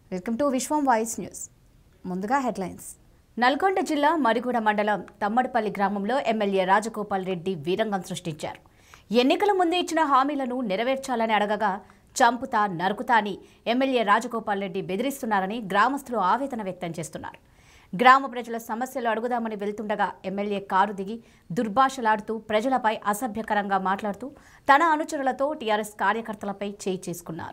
Welcome to Vishwam voice news ముందుగా headlines Nalgonda జిల్లా మరిగూడ మండలం తమ్మడిపల్లి గ్రామంలో ఎమ్మెల్యే రాజగోపాల్ రెడ్డి వీరంగం సృష్టించారు ఎన్నికల ముందు ఇచ్చిన హామీలను నెరవేర్చాలని అడగగా చంపుతా నరుకుతా అని ఎమ్మెల్యే రాజగోపాల్ రెడ్డి బెదిరిస్తున్నారని గ్రామస్తులు ఆవేదన వ్యక్తం చేస్తున్నారు గ్రామ ప్రజల సమస్యలు అడుగుదామని వెళ్తుండగా ఎమ్మెల్యే కారు దిగి దుర్భాషలాడుతూ ప్రజలపై అసభ్యకరంగా మాట్లాడుతూ తన అనుచరులతో టీఆర్ఎస్ కార్యకర్తలపై చేయి చేసుకున్నారు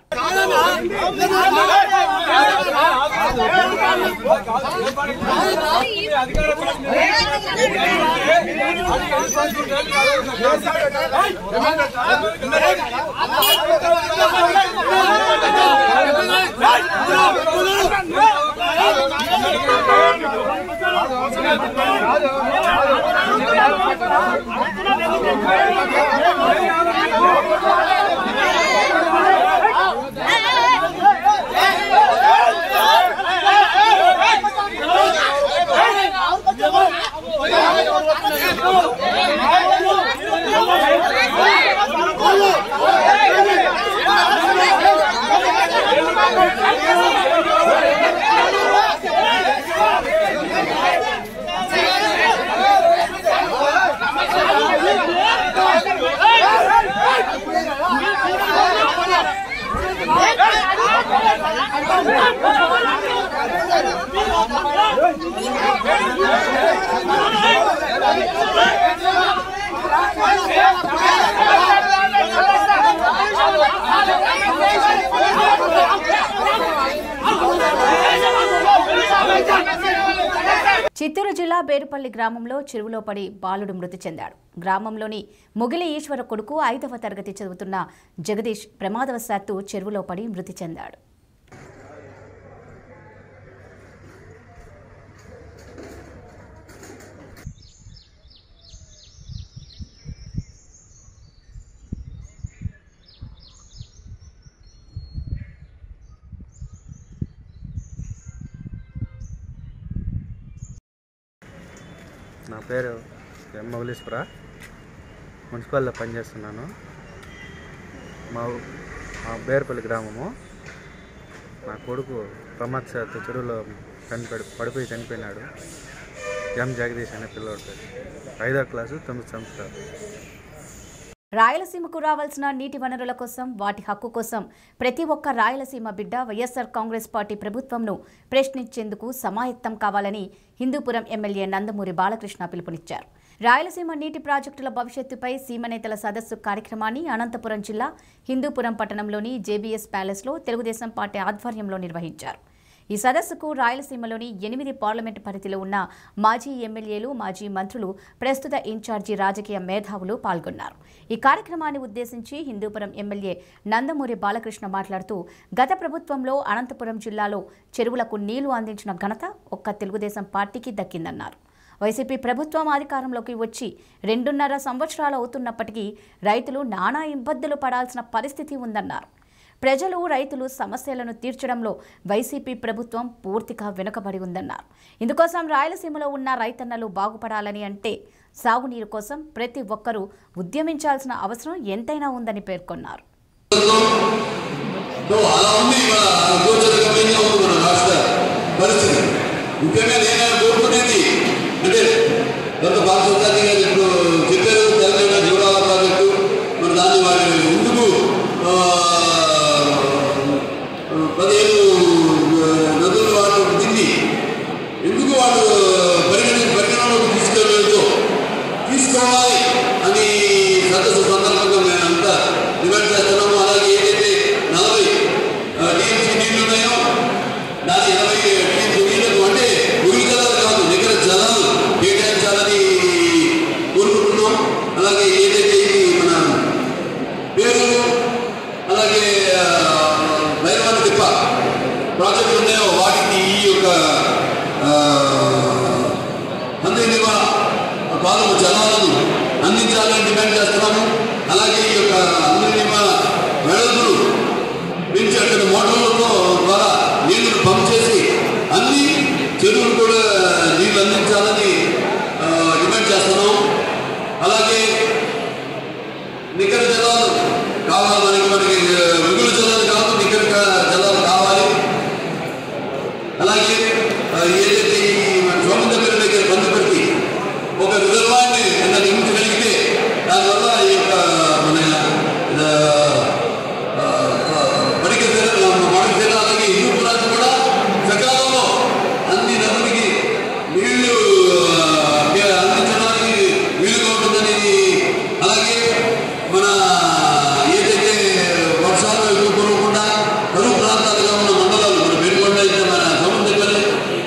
చిత్తూరు జిల్లా బేరుపల్లి గ్రామంలో చెరువులో పడి బాలుడు మృతి చెందాడు గ్రామంలోని ముగిలి ఈశ్వర కొడుకు ఐదవ తరగతి చదువుతున్న జగదీష్ ప్రమాదవశాత్తు చెరువులో పడి మృతి చెందాడు నా పేరు ఎం మౌలీశ్వర మున్సిపాల్లో పనిచేస్తున్నాను మా ఊ- మా బేర్పల్లి గ్రామము నా కొడుకు ప్రమాదశాత్తు చెరువులో చనిపోయి పడిపోయి చనిపోయినాడు ఎం జగదీష్ అనే పిల్లోడు పేరు ఐదో క్లాసు తొమ్మిది సంవత్సరాలు రాయలసీమకు రావాల్సిన నీటి వనరుల కోసం వాటి హక్కు కోసం ప్రతి ఒక్క రాయలసీమ బిడ్డ వైఎస్ఆర్ కాంగ్రెస్ పార్టీ ప్రభుత్వంను ప్రశ్నించేందుకు సమాయత్తం కావాలని హిందూపురం ఎమ్మెల్యే నందమూరి బాలకృష్ణ పిలుపునిచ్చారు రాయలసీమ నీటి ప్రాజెక్టుల భవిష్యత్తుపై సీమనేతల సదస్సు కార్యక్రమాన్ని అనంతపురం జిల్లా హిందూపురం పట్టణంలోని జేబీఎస్ ప్యాలెస్లో తెలుగుదేశం పార్టీ ఆధ్వర్యంలో నిర్వహించారు ఈ సదస్సుకు రాయలసీమలోని ఎనిమిది పార్లమెంటు పరిధిలో ఉన్న మాజీ ఎమ్మెల్యేలు మాజీ మంత్రులు ప్రస్తుత ఇన్ఛార్జి రాజకీయ మేధావులు పాల్గొన్నారు ఈ కార్యక్రమాన్ని ఉద్దేశించి హిందూపురం ఎమ్మెల్యే నందమూరి బాలకృష్ణ మాట్లాడుతూ గత ప్రభుత్వంలో అనంతపురం జిల్లాలో చెరువులకు నీళ్లు అందించిన ఘనత ఒక్క తెలుగుదేశం పార్టీకి దక్కిందన్నారు వైసీపీ ప్రభుత్వం అధికారంలోకి వచ్చి రెండున్నర సంవత్సరాలు అవుతున్నప్పటికీ రైతులు నానా ఇబ్బందులు పడాల్సిన పరిస్థితి ఉందన్నారు ప్రజలు రైతులు సమస్యలను తీర్చడంలో వైసీపీ ప్రభుత్వం పూర్తిగా వెనుకబడి ఉందన్నారు ఇందుకోసం రాయలసీమలో ఉన్న రైతన్నలు బాగుపడాలని అంటే సాగునీరు కోసం ప్రతి ఒక్కరూ ఉద్యమించాల్సిన అవసరం ఎంతైనా ఉందని పేర్కొన్నారు సో అలా ఉంది మన గోచరగమ్యంగా ఉంది మన రాష్ట్ర పరిస్థితి ముఖ్యంగా నేను కోరుకునేది అంటే గత పార్శ్వతాన్ని గారు ఇప్పుడు చెప్పారు తెలంగాణ జీవనాల ప్రాజెక్టు మరి దాన్ని వారి ముందుకు ఆ, పదిహేను ఆ, నదులు వాళ్ళు దిండి ఎందుకు వాళ్ళు పరిగణ పరిగణలోకి తీసుకెళ్ళలేదు తీసుకోవాలి అని సదస్సు సందర్భంగా మేమంతా డిమాండ్ చేస్తున్నాము అలాగే ఏదైతే నలభై టీఎంసీ నీళ్లు ఉన్నాయో దాని ఇరవై టీఎంసీ నీళ్లకు అంటే ముగిలి జలాలు కాదు నికర జలాలు కేటాయించాలని కోరుకుంటున్నాం అలాగే ఏదైతే ఇది మన పేరు అలాగే ఆ, భైరవాని తిప్ప ప్రాజెక్టులు ఉన్నాయో వాటికి ఈ యొక్క ఆ, అందరి పాలన జలాలను అందించాలని డిమాండ్ చేస్తున్నాము అలాగే ఈ యొక్క అందరి వెడల్పులు పెంచి అక్కడ మోటార్లతో ద్వారా నీళ్లను పంప్ చేసి అన్ని చెరువులు కూడా నీళ్లు అందించాలని ఆ, డిమాండ్ చేస్తున్నాం అలాగే నికర జలాలు కావాలి మనకి మనకి మిగులు జలాలు కాదు నికర జలాలు కావాలి అలాగే ఆ, ఏదైతే ఈ మన సోమంతపేట దగ్గర బంధుపడికి ఒక రిజర్వాన్ని దాన్ని నిర్మించగలిగితే దానివల్ల ఈ యొక్క మన ఆ, ఆ, మెడికల్ సెంటర్ మాడల్ సెంటర్ అలాగే హిందూ పురాణం కూడా సకాలంలో అన్ని నదులకి నీళ్లు ఆ, అందించడానికి వీలుగా ఉంటుందని అలాగే మన ఏదైతే వర్షాలు ఎక్కువ కురవకుండా కరువు ప్రాంతాలుగా ఉన్న మండలాలు మన పెనుకొండ అయితే మన సముద్రపల్లి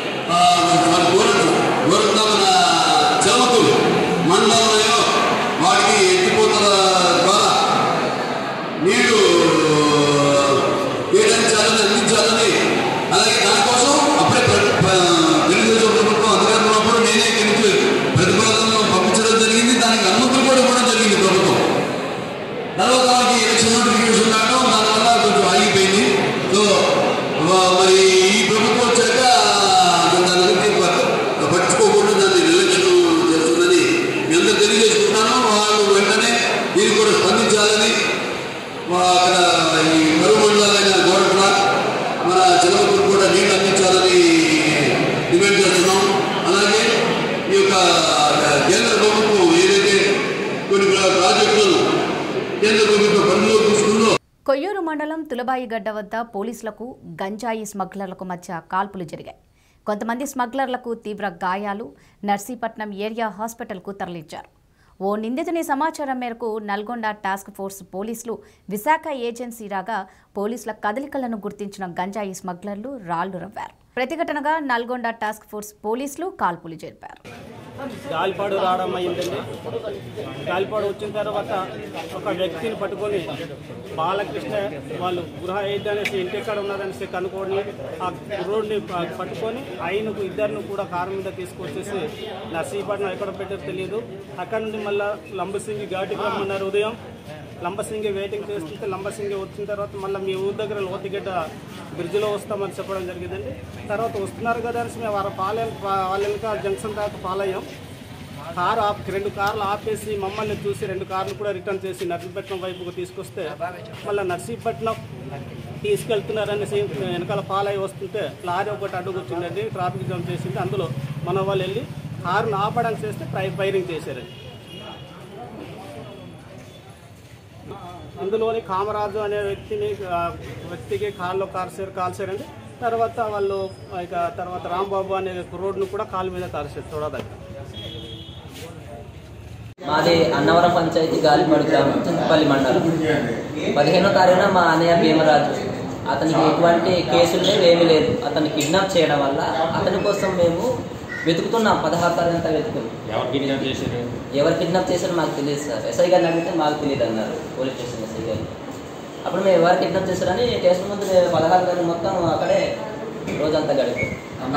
మన గోరంట గోరంట మన చమకులు మండలాలు ఉన్నాయో వాటికి ఎత్తిపోతల ద్వారా నీళ్లు కేటాయించాలని అందించాలని అలాగే దానికోసం అప్పుడే ప్ర- ప్ర- తెలుగుదేశం ప్రభుత్వం అధికారంలో ఉన్నప్పుడు నేనే ఇక్కడి నుంచి ప్రతిపాదనలు పంపించడం జరిగింది దానికి అనుమతులు కూడా ఇవ్వడం జరిగింది ప్రభుత్వం తర్వాత వాళ్ళకి ఎలక్షన్ నోటిఫికేషన్ రావడం దానివల్ల కొంచెం ఆగిపోయింది సో వ- మరి ఈ ప్రభుత్వం వచ్చాక దాని గురించి ప- పట్టించుకోకుండా దాన్ని నిర్లక్ష్యం చేస్తుందని మీ అందరూ తెలియజేసుకుంటున్నాను వాళ్ళు వెంటనే దీన్ని కూడా స్పందించాలని మా అక్కడ ఈ మరుగు మండలాలైన గోడపడ మన చిలకూరు కూడా నీళ్లు అందించాలని డిమాండ్ చేస్తున్నాం అలాగే ఈ యొక్క కేంద్ర ప్రభుత్వం ఏదైతే కొన్ని ప్రాజెక్టులను కేంద్ర ప్రభుత్వం పరిధిలోకి తీసుకుందో కొయ్యూరు మండలం తులబాయిగడ్డ వద్ద పోలీసులకు గంజాయి స్మగ్లర్లకు మధ్య కాల్పులు జరిగాయి కొంతమంది స్మగ్లర్లకు తీవ్ర గాయాలు నర్సీపట్నం ఏరియా హాస్పిటల్కు తరలించారు ఓ నిందితుని సమాచారం మేరకు నల్గొండ టాస్క్ ఫోర్స్ పోలీసులు విశాఖ ఏజెన్సీ రాగా పోలీసుల కదలికలను గుర్తించిన గంజాయి స్మగ్లర్లు రాళ్లు రవ్వారు ప్రతిఘటనగా నల్గొండ టాస్క్ ఫోర్స్ పోలీసులు కాల్పులు జరిపారు గాలిపాడు రావడం అయిందండి గాలిపాడు వచ్చిన తర్వాత ఒక వ్యక్తిని పట్టుకొని బాలకృష్ణ వాళ్ళు గృహ ఏది అనేసి ఇంటి ఎక్కడ ఉన్నదనేసి కనుక్కొని ఆ రోడ్ని పట్టుకొని ఆయనకు ఇద్దరిని కూడా కారు మీద తీసుకొచ్చేసి నర్సీపట్నం ఎక్కడ పెట్టారో తెలియదు అక్కడ నుండి మళ్ళీ లంబసింగి ఘాటికి రమ్మన్నారు ఉదయం లంబసింగి వెయిటింగ్ చేస్తుంటే లంబసింగి వచ్చిన తర్వాత మళ్ళీ మీ ఊరి దగ్గర లోతిగడ్డ బ్రిడ్జ్లో వస్తామని చెప్పడం జరిగిందండి తర్వాత వస్తున్నారు కదా అనేసి మేము వారు పాలే వాళ్ళ వెనుక జంక్షన్ దాకా పాలయ్యాం కారు ఆప్ రెండు కార్లు ఆపేసి మమ్మల్ని చూసి రెండు కార్లు కూడా రిటర్న్ చేసి నర్సీపట్నం వైపుకు తీసుకొస్తే మళ్ళీ నర్సీపట్నం తీసుకెళ్తున్నారనేసి వెనకాల పాలై వస్తుంటే లారీ ఒకటి అడ్డుకొచ్చిందండి ట్రాఫిక్ జామ్ చేసింది అందులో మన వాళ్ళు వెళ్ళి కారును ఆపడానికి చేస్తే ఫై ఫైరింగ్ చేశారండి అందులోని కామరాజు అనే వ్యక్తిని ఆ, వ్యక్తికి కాల్లో కాల్చారు కాల్చారండి తర్వాత వాళ్ళు ఇక తర్వాత రాంబాబు అనే రోడ్ను కూడా కాలు మీద కాల్చారు చూడదగ్గర మాది అన్నవరం పంచాయతీ గాలిపాడు గ్రామం చింతపల్లి మండలం పదిహేనో తారీఖున మా అన్నయ్య భీమరాజు అతనికి ఎటువంటి కేసులు లేవు ఏమీ లేదు అతన్ని కిడ్నాప్ చేయడం వల్ల అతని కోసం మేము వెతుకుతున్నాం పదహారు తారీఖు అంతా వెతుకుతున్నాం ఎవరు కిడ్నాప్ చేశారు ఎవరు కిడ్నాప్ చేశారో మాకు తెలియదు సార్ ఎస్ఐ గారిని అడిగితే మాకు తెలియదు అన్నారు పోలీస్ స్టేషన్ ఎస్ఐ గారు అప్పుడు మేము ఎవరు కిడ్నాప్ చేశారని స్టేషన్ ముందు పదహారు తారీఖు మొత్తం అక్కడే రోజంతా గడిపాం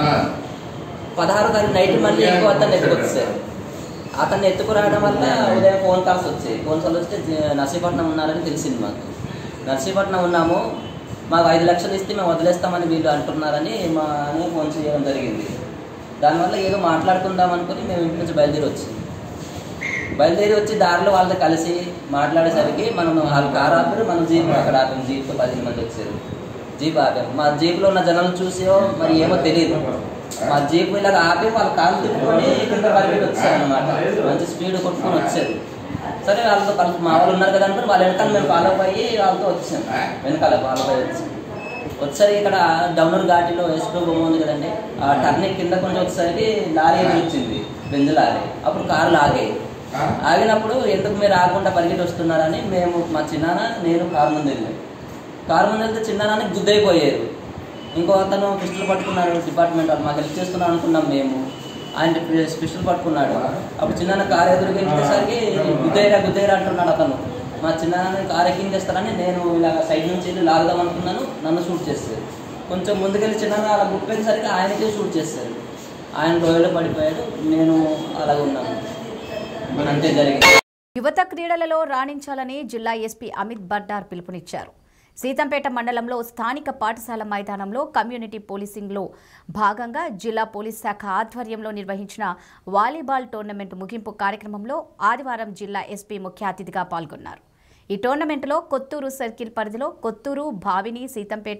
పదహారు తారీఖు నైట్ మళ్ళీ ఎక్కువ అతన్ని ఎత్తుకొచ్చారు అతన్ని ఎత్తుకురావడం వల్ల ఉదయం ఫోన్ కాల్స్ వచ్చాయి ఫోన్ కాల్స్ వస్తే జ- నర్సీపట్నం ఉన్నారని తెలిసింది మాకు నర్సీపట్నం ఉన్నాము మాకు ఐదు లక్షలు ఇస్తే మేము వదిలేస్తామని వీళ్ళు అంటున్నారని మా అని ఫోన్ చేయడం జరిగింది దానివల్ల ఏదో మాట్లాడుకుందాం అనుకుని మేము ఇంటి నుంచి బయలుదేరి వచ్చింది బయలుదేరి వచ్చి దారిలో వాళ్ళతో కలిసి మాట్లాడేసరికి మనం వాళ్ళ కారు ఆపారు మనం జీప్ అక్కడ ఆపాం జీప్తో పదిహేను మంది వచ్చారు జీప్ ఆపాం మా జీప్లో ఉన్న జనాలను చూసో మరి ఏమో తెలియదు మా జీప్ ఇలా ఆపి వాళ్ళ కాలు తిప్పుకొని కింద పడిపెట్టి వచ్చారు అనమాట మంచి స్పీడ్ కొట్టుకొని వచ్చారు సరే వాళ్ళతో కలిసి మా వాళ్ళు ఉన్నారు కదా అనుకుని వాళ్ళ వెనకాల మేము ఫాలో అయ్యి వాళ్ళతో వచ్చాం వెనకాల ఫాలో అయ్యి వచ్చాం వచ్చేసరికి ఇక్కడ డౌనర్ ఘాటిలో ఎస్టో బొమ్మ ఉంది కదండి ఆ టర్నింగ్ కింద కొంచెం వచ్చేసరికి లారీ ఎదురు వచ్చింది బెంజ్ లారీ అప్పుడు కారు లాగాయి ఆగినప్పుడు ఎందుకు మీరు ఆగకుండా పరిగెట్టి వస్తున్నారని మేము మా చిన్నాన్న నేను కారు ముందు వెళ్ళాం కారు ముందు వెళ్తే చిన్నాన్నని గుద్దైపోయారు ఇంకో అతను పిస్టల్ పట్టుకున్నాడు డిపార్ట్మెంట్ వాళ్ళు మాకు హెల్ప్ చేస్తున్నాం అనుకున్నాం మేము ఆయన పిస్టల్ పట్టుకున్నాడు అప్పుడు చిన్న కారు ఎదురుగా వెళ్ళేసరికి గుద్దైరా గుద్దైరా అంటున్నాడు అతను మా చిన్న కారు ఎక్కించేస్తారని నేను ఇలా సైడ్ నుంచి వెళ్ళి లాగుదాం అనుకున్నాను నన్ను షూట్ చేస్తారు కొంచెం ముందుకెళ్ళి చిన్న అలా గుప్పేసరికి ఆయనకే షూట్ చేస్తారు ఆయన రోయలో పడిపోయాడు నేను అలాగ ఉన్నాను అంతే జరిగింది యువత క్రీడలలో రాణించాలని జిల్లా ఎస్పీ అమిత్ బడ్డార్ పిలుపునిచ్చారు సీతంపేట మండలంలో స్థానిక పాఠశాల మైదానంలో కమ్యూనిటీ పోలీసింగ్లో భాగంగా జిల్లా పోలీస్ శాఖ ఆధ్వర్యంలో నిర్వహించిన వాలీబాల్ టోర్నమెంట్ ముగింపు కార్యక్రమంలో ఆదివారం జిల్లా ఎస్పీ ముఖ్య అతిథిగా పాల్గొన్నారు ఈ టోర్నమెంట్లో కొత్తూరు సర్కిల్ పరిధిలో కొత్తూరు భావిని సీతంపేట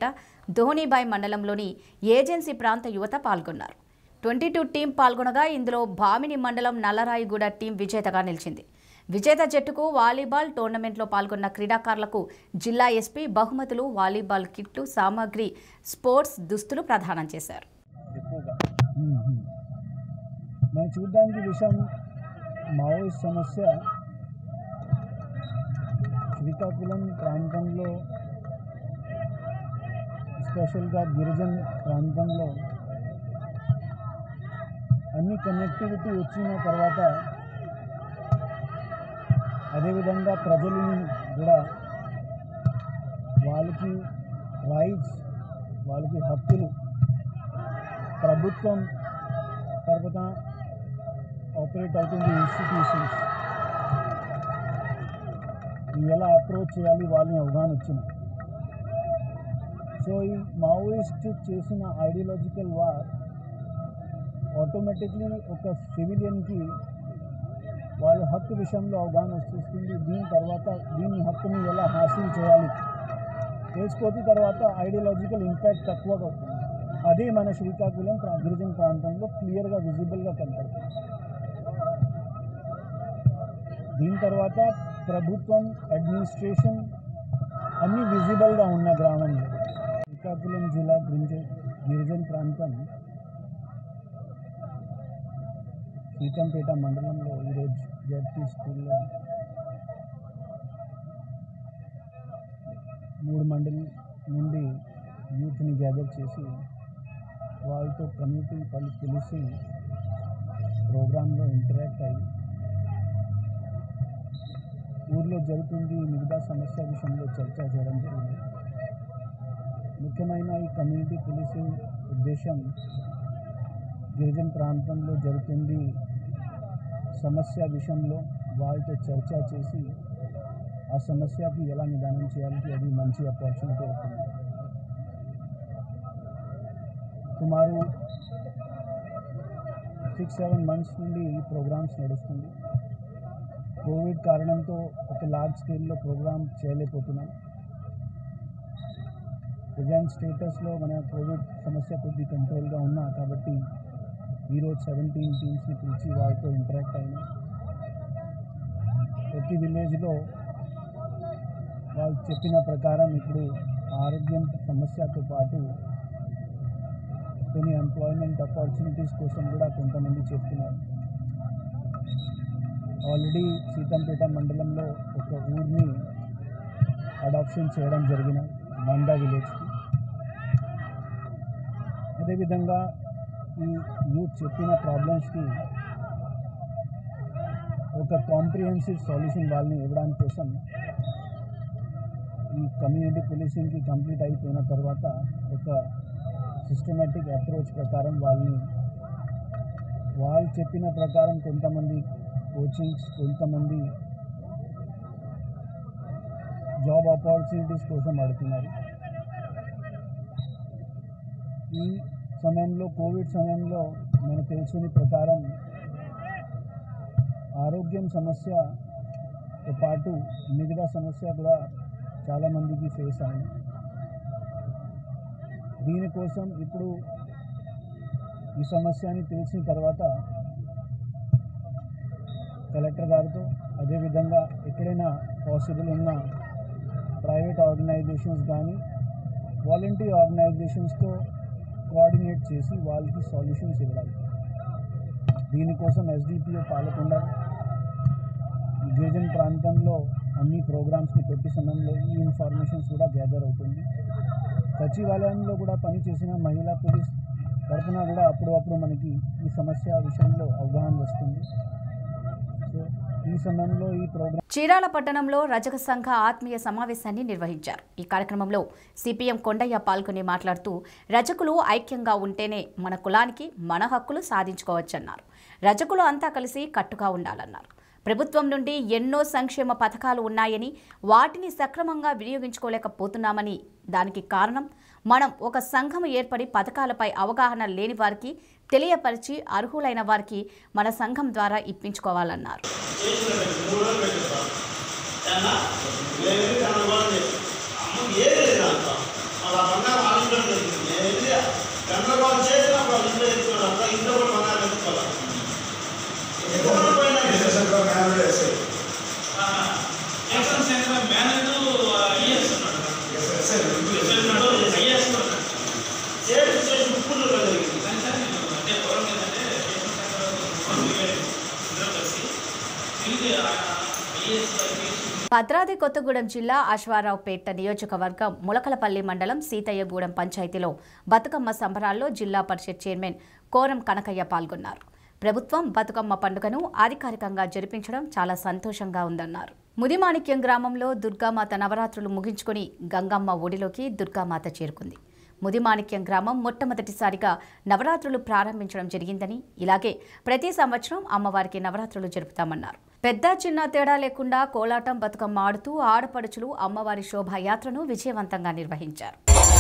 ధోనీబాయ్ మండలంలోని ఏజెన్సీ ప్రాంత యువత పాల్గొన్నారు ట్వంటీ టూ టీం పాల్గొనగా ఇందులో భామిని మండలం నల్లరాయిగూడ టీం విజేతగా నిలిచింది విజేత జట్టుకు వాలీబాల్ టోర్నమెంట్లో పాల్గొన్న క్రీడాకారులకు జిల్లా ఎస్పీ బహుమతులు వాలీబాల్ కిట్లు సామాగ్రి స్పోర్ట్స్ దుస్తులు ప్రదానం చేశారు ఎక్కువగా మనం చూడడానికి విషయం మావోయిస్ట్ సమస్య శ్రీకాకుళం ప్రాంతంలో స్పెషల్గా గిరిజన్ ప్రాంతంలో అన్ని కనెక్టివిటీ వచ్చిన తర్వాత అదేవిధంగా ప్రజలని కూడా వాళ్ళకి రైట్స్ వాళ్ళకి హక్కులు ప్రభుత్వం తరపున ఆపరేట్ అవుతుంది ఇన్స్టిట్యూషన్స్ ఎలా అప్రోచ్ చేయాలి వాళ్ళని అవగాహన వచ్చింది సో ఈ మావోయిస్ట్ చేసిన ఐడియాలజికల్ వార్ ఆటోమేటిక్లీ ఒక సివిలియన్కి వాళ్ళ హక్కు విషయంలో అవగాహన వస్తుంది దీని తర్వాత దీని హక్కుని ఎలా హాసిల్ చేయాలి తెలిసిపోతే తర్వాత ఐడియాలజికల్ ఇంపాక్ట్ తక్కువగా అవుతుంది అదే మన శ్రీకాకుళం ప్రా- గిరిజన ప్రాంతంలో క్లియర్గా విజిబుల్గా కనపడుతుంది దీని తర్వాత ప్రభుత్వం అడ్మినిస్ట్రేషన్ అన్నీ విజిబుల్గా ఉన్న గ్రామంలో శ్రీకాకుళం జిల్లా గిరిజ గిరిజన ప్రాంతం సీతంపేట మండలంలో ఈరోజు జడ్పీ స్కూల్లో మూడు మండలి నుండి యూత్ని గ్యాదర్ చేసి వాళ్ళతో కమ్యూనిటీ పలు తెలిసి ప్రోగ్రాంలో ఇంటరాక్ట్ అయ్యి ఊర్లో జరుగుతుంది మిగతా సమస్య విషయంలో చర్చ చేయడం జరిగింది ముఖ్యమైన ఈ కమ్యూనిటీ పోలీసింగ్ ఉద్దేశం గిరిజన ప్రాంతంలో జరుగుతుంది సమస్య విషయంలో వాళ్ళతో చర్చ చేసి ఆ సమస్యకి ఎలా నిదానం చేయాలి అది మంచి ఆపర్చునిటీ అవుతుంది సుమారు సిక్స్ సెవెన్ మంత్స్ నుండి ఈ ప్రోగ్రామ్స్ నడుస్తుంది కోవిడ్ కారణంతో ఒక లార్జ్ స్కేల్లో ప్రోగ్రామ్ చేయలేకపోతున్నాం ప్రజెంట్ స్టేటస్లో మన కోవిడ్ సమస్య కొద్ది కంట్రోల్గా ఉన్నా కాబట్టి ఈరోజు సెవెంటీన్ టీమ్స్ని పిలిచి వాళ్ళతో ఇంటరాక్ట్ అయినా ప్రతి విలేజ్లో వాళ్ళు చెప్పిన ప్రకారం ఇప్పుడు ఆరోగ్యం సమస్యతో పాటు కొన్ని ఎంప్లాయ్మెంట్ ఆపర్చునిటీస్ కోసం కూడా కొంతమంది చెప్తున్నారు ఆల్రెడీ సీతంపేట మండలంలో ఒక ఊరిని అడాప్షన్ చేయడం జరిగిన మందా విలేజ్కి అదేవిధంగా ఈ యూత్ చెప్పిన ప్రాబ్లమ్స్కి ఒక కాంప్రిహెన్సివ్ సొల్యూషన్ వాళ్ళని ఇవ్వడానికి కోసం ఈ కమ్యూనిటీ పోలీసింగ్కి కంప్లీట్ అయిపోయిన తర్వాత ఒక సిస్టమేటిక్ అప్రోచ్ ప్రకారం వాళ్ళని వాళ్ళు చెప్పిన ప్రకారం కొంతమంది కోచింగ్స్ కొంతమంది జాబ్ ఆపర్చునిటీస్ కోసం అడుగుతున్నారు ఈ సమయంలో కోవిడ్ సమయంలో మనకు తెలిసిన ప్రకారం ఆరోగ్యం సమస్యతో పాటు మిగతా సమస్య కూడా చాలామందికి ఫేస్ అయింది దీనికోసం ఇప్పుడు ఈ సమస్యని తెలిసిన తర్వాత కలెక్టర్ గారితో అదేవిధంగా ఎక్కడైనా పాసిబుల్ ఉన్న ప్రైవేట్ ఆర్గనైజేషన్స్ కానీ వాలంటీర్ ఆర్గనైజేషన్స్తో కోఆర్డినేట్ చేసి వాళ్ళకి సొల్యూషన్స్ ఇవ్వాలి దీనికోసం ఎస్డిపిఓ పాలకొండ ఈ గిరిజన ప్రాంతంలో అన్ని ప్రోగ్రామ్స్ని పెట్టి సమయంలో ఈ ఇన్ఫర్మేషన్స్ కూడా గ్యాదర్ అవుతుంది సచివాలయంలో కూడా పనిచేసిన మహిళా పోలీస్ తరఫున కూడా అప్పుడప్పుడు మనకి ఈ సమస్య విషయంలో అవగాహన వస్తుంది సో ఈ సమయంలో ఈ ప్రోగ్రామ్ చీరాల పట్టణంలో రజక సంఘ ఆత్మీయ సమావేశాన్ని నిర్వహించారు ఈ కార్యక్రమంలో సిపిఎం కొండయ్య పాల్గొని మాట్లాడుతూ రజకులు ఐక్యంగా ఉంటేనే మన కులానికి మన హక్కులు సాధించుకోవచ్చన్నారు రజకులు అంతా కలిసి కట్టుగా ఉండాలన్నారు ప్రభుత్వం నుండి ఎన్నో సంక్షేమ పథకాలు ఉన్నాయని వాటిని సక్రమంగా వినియోగించుకోలేకపోతున్నామని దానికి కారణం మనం ఒక సంఘం ఏర్పడి పథకాలపై అవగాహన లేని వారికి తెలియపరిచి అర్హులైన వారికి మన సంఘం ద్వారా ఇప్పించుకోవాలన్నారు ఏది లేదు అంత అలా బంగారం ఆడించడం భద్రాద్రి కొత్తగూడెం జిల్లా అశ్వారావుపేట నియోజకవర్గం ములకలపల్లి మండలం సీతయ్యగూడెం పంచాయతీలో బతుకమ్మ సంబరాల్లో జిల్లా పరిషత్ చైర్మన్ కోరం కనకయ్య పాల్గొన్నారు ప్రభుత్వం బతుకమ్మ పండుగను అధికారికంగా జరిపించడం చాలా సంతోషంగా ఉందన్నారు ముదిమాణిక్యం గ్రామంలో దుర్గామాత నవరాత్రులు ముగించుకొని గంగమ్మ ఒడిలోకి దుర్గామాత చేరుకుంది ముదిమాణిక్యం గ్రామం మొట్టమొదటిసారిగా నవరాత్రులు ప్రారంభించడం జరిగిందని ఇలాగే ప్రతి సంవత్సరం అమ్మవారికి నవరాత్రులు జరుపుతామన్నారు పెద్ద చిన్న తేడా లేకుండా కోలాటం బతుకమ్మ ఆడుతూ ఆడపడుచులు అమ్మవారి శోభాయాత్రను విజయవంతంగా నిర్వహించారు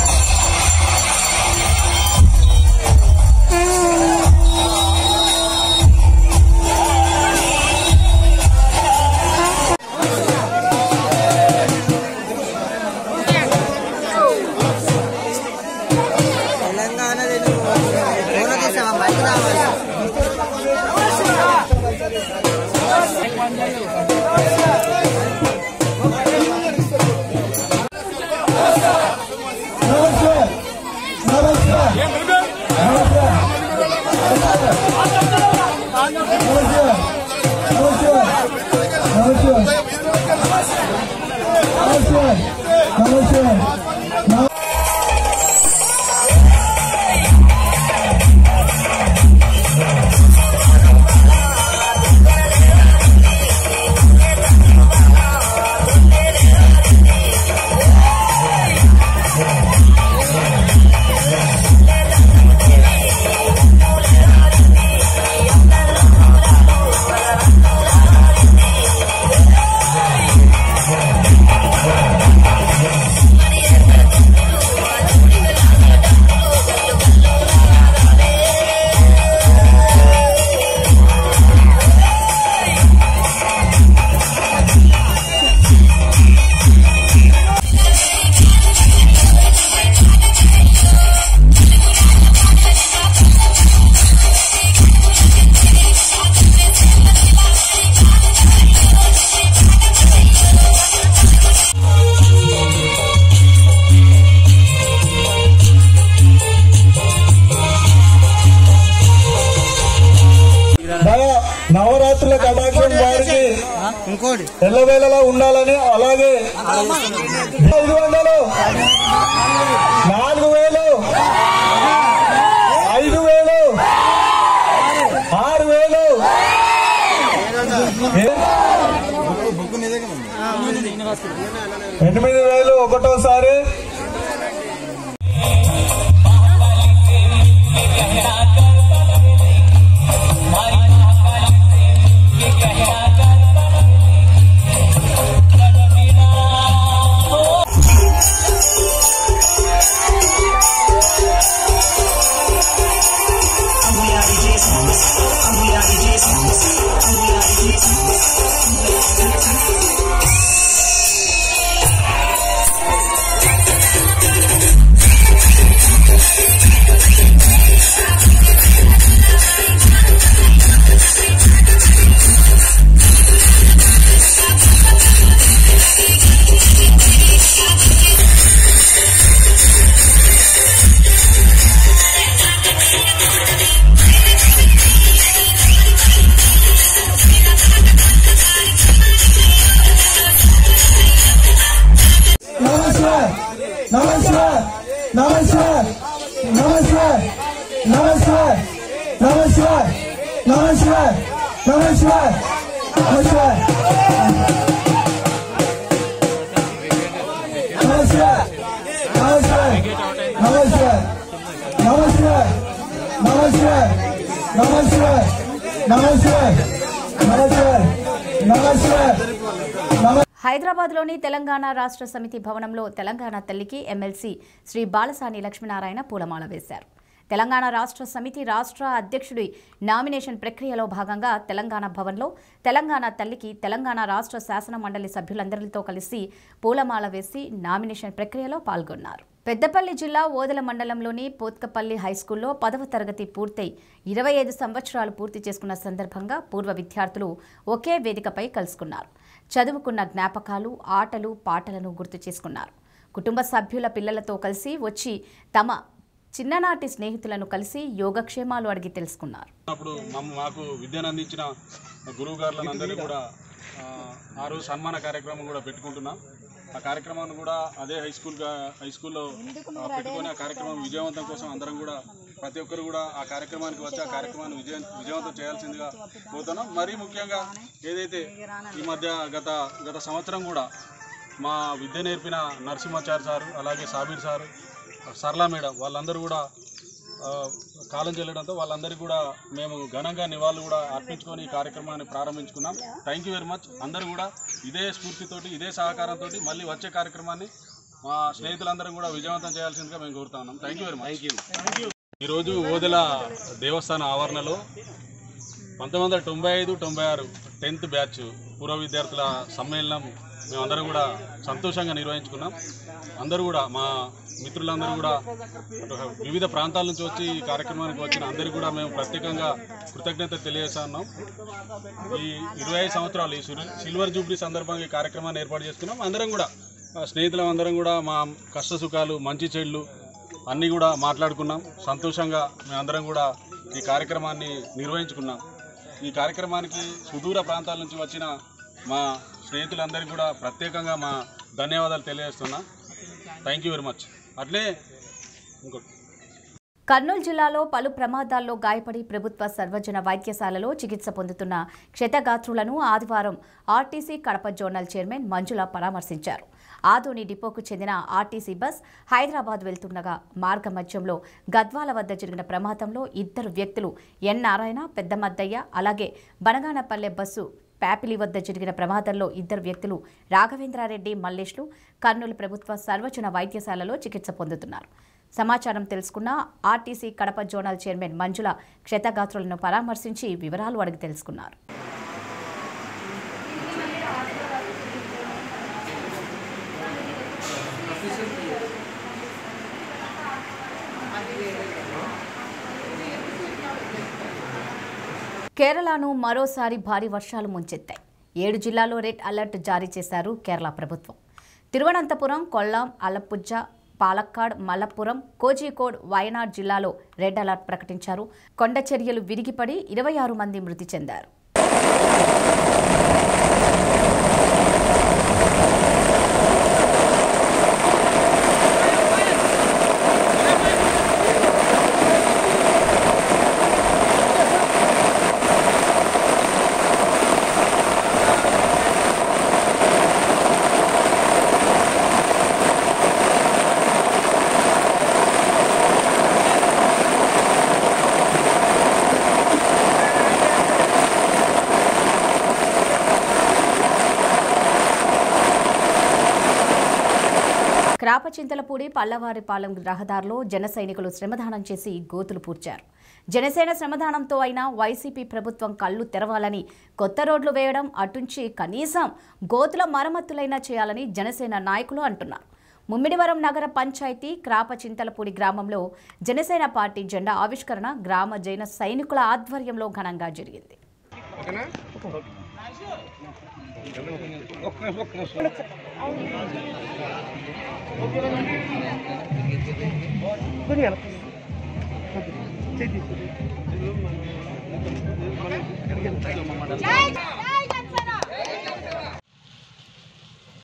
నవరాత్రుల కటాక్షం వారికి ఇంకోటి ఎల్లవేళలా ఉండాలని అలాగే ఐదు వందలు నాలుగు వేలు ఐదు వేలు ఆరు వేలు ఏ? ఎనిమిది వేలు ఒకటోసారి నమస్కార్ నమస్కార్ నమస్కార్ నమస్కార్ నమస్కార్ నమస్కార్ నమస్కార్ నమస్కార్ నమస్కార్ నమస్కార్ నమస్కార్ నమస్కార్ నమస్కార్ నమస్కార్ నమస్కార్ నమస్కార్ నమస్కార్ నమస్కార్ నమస్కార్ హైదరాబాద్లోని తెలంగాణ రాష్ట్ర సమితి భవనంలో తెలంగాణ తల్లికి ఎమ్మెల్సీ శ్రీ బాలసాని లక్ష్మీనారాయణ పూలమాల వేశారు తెలంగాణ రాష్ట్ర సమితి రాష్ట్ర అధ్యక్షుడి నామినేషన్ ప్రక్రియలో భాగంగా తెలంగాణ భవన్లో తెలంగాణ తల్లికి తెలంగాణ రాష్ట్ర శాసన మండలి సభ్యులందరితో కలిసి పూలమాల వేసి నామినేషన్ ప్రక్రియలో పాల్గొన్నారు పెద్దపల్లి జిల్లా ఓదెల మండలంలోని పోత్కపల్లి హైస్కూల్లో పదవ తరగతి పూర్తయి ఇరవై ఐదు సంవత్సరాలు పూర్తి చేసుకున్న సందర్భంగా పూర్వ విద్యార్థులు ఒకే వేదికపై కలుసుకున్నారు చదువుకున్న జ్ఞాపకాలు ఆటలు పాటలను గుర్తు చేసుకున్నారు కుటుంబ సభ్యుల పిల్లలతో కలిసి వచ్చి తమ చిన్ననాటి స్నేహితులను కలిసి యోగక్షేమాలు అడిగి తెలుసుకున్నారు అప్పుడు మమ్మ- మాకు విద్యను అందించిన గురువు గారులను అందరినీ కూడా ఆ, ఆ రోజు సన్మాన కార్యక్రమం కూడా పెట్టుకుంటున్నాం ఆ కార్యక్రమాన్ని కూడా అదే హై స్కూల్గా హై స్కూల్లో ఆ, పెట్టుకొని ఆ కార్యక్రమం విజయవంతం కోసం అందరం కూడా ప్రతి ఒక్కరు కూడా ఆ కార్యక్రమానికి వచ్చి ఆ కార్యక్రమాన్ని విజయ విజయవంతం చేయాల్సిందిగా కోరుతున్నాం మరీ ముఖ్యంగా ఏదైతే ఈ మధ్య గత గత సంవత్సరం కూడా మా విద్య నేర్పిన నరసింహాచారి సారు అలాగే సాబీర్ సారు సరళా మేడం వాళ్ళందరూ కూడా ఆ, కాలం చెల్లడంతో వాళ్ళందరికీ కూడా మేము ఘనంగా నివాళులు కూడా అర్పించుకొని ఈ కార్యక్రమాన్ని ప్రారంభించుకున్నాం థ్యాంక్ యూ వెరీ మచ్ అందరూ కూడా ఇదే స్ఫూర్తితోటి ఇదే సహకారంతో మళ్ళీ వచ్చే కార్యక్రమాన్ని మా స్నేహితులందరం కూడా విజయవంతం చేయాల్సిందిగా మేము కోరుతా ఉన్నాం థ్యాంక్ యూ వెరీ మచ్ ఈరోజు ఓదెల దేవస్థాన ఆవరణలో పంతొమ్మిది వందల తొంభై ఐదు తొంభై ఆరు టెన్త్ బ్యాచ్ పూర్వ విద్యార్థుల సమ్మేళనం మేమందరం కూడా సంతోషంగా నిర్వహించుకున్నాం అందరూ కూడా మా మిత్రులందరూ కూడా అటు వివిధ ప్రాంతాల నుంచి వచ్చి ఈ కార్యక్రమానికి వచ్చిన అందరికీ కూడా మేము ప్రత్యేకంగా కృతజ్ఞత తెలియజేస్తున్నాం ఈ ఇరవై ఐదు సంవత్సరాలు ఈ సిల్- సిల్వర్ జూబ్లీ సందర్భంగా ఈ కార్యక్రమాన్ని ఏర్పాటు చేసుకున్నాం అందరం కూడా ఆ స్నేహితులం అందరం కూడా మా కష్ట సుఖాలు మంచి చెడులు అన్నీ కూడా మాట్లాడుకున్నాం సంతోషంగా మేమందరం కూడా ఈ కార్యక్రమాన్ని నిర్వహించుకున్నాం ఈ కార్యక్రమానికి సుదూర ప్రాంతాల నుంచి వచ్చిన మా స్నేహితులందరికీ కూడా ప్రత్యేకంగా మా ధన్యవాదాలు తెలియజేస్తున్నా థ్యాంక్ యూ వెరీ మచ్ అట్లే ఇంకోటి కర్నూలు జిల్లాలో పలు ప్రమాదాల్లో గాయపడి ప్రభుత్వ సర్వజన వైద్యశాలలో చికిత్స పొందుతున్న క్షతగాత్రులను ఆదివారం ఆర్టీసీ కడప జోనల్ చైర్మన్ మంజుల పరామర్శించారు ఆదోని డిపోకు చెందిన ఆర్టీసీ బస్ హైదరాబాద్ వెళ్తుండగా మార్గ మధ్యంలో గద్వాల వద్ద జరిగిన ప్రమాదంలో ఇద్దరు వ్యక్తులు ఎన్ నారాయణ పెద్దమద్దయ్య అలాగే బనగానపల్లె బస్సు ప్యాపిలి వద్ద జరిగిన ప్రమాదంలో ఇద్దరు వ్యక్తులు రాఘవేంద్రారెడ్డి మల్లేష్లు కర్నూలు ప్రభుత్వ సర్వజన వైద్యశాలలో చికిత్స పొందుతున్నారు సమాచారం తెలుసుకున్న ఆర్టీసీ కడప జోనల్ చైర్మన్ మంజుల క్షతగాత్రులను పరామర్శించి వివరాలు అడిగి తెలుసుకున్నారు కేరళను మరోసారి భారీ వర్షాలు ముంచెత్తాయి ఏడు జిల్లాల్లో రెడ్ అలర్ట్ జారీ చేశారు కేరళ ప్రభుత్వం తిరువనంతపురం కొల్లాం అలప్పుజ పాలక్కాడ్ మలప్పురం కోజికోడ్ వయనాడ్ జిల్లాలో రెడ్ అలర్ట్ ప్రకటించారు కొండ చర్యలు విరిగిపడి ఇరవై ఆరు మంది మృతి చెందారు క్రాపచింతలపూడి పల్లవారిపాలెం రహదారిలో జన సైనికులు శ్రమదానం చేసి గోతులు పూడ్చారు జనసేన శ్రమదానంతో అయినా వైసీపీ ప్రభుత్వం కళ్ళు తెరవాలని కొత్త రోడ్లు వేయడం అటుంచి కనీసం గోతుల మరమ్మతులైనా చేయాలని జనసేన నాయకులు అంటున్నారు ముమ్మిడివరం నగర పంచాయతీ క్రాపచింతలపూడి గ్రామంలో జనసేన పార్టీ జెండా ఆవిష్కరణ గ్రామ జైన సైనికుల ఆధ్వర్యంలో ఘనంగా జరిగింది జై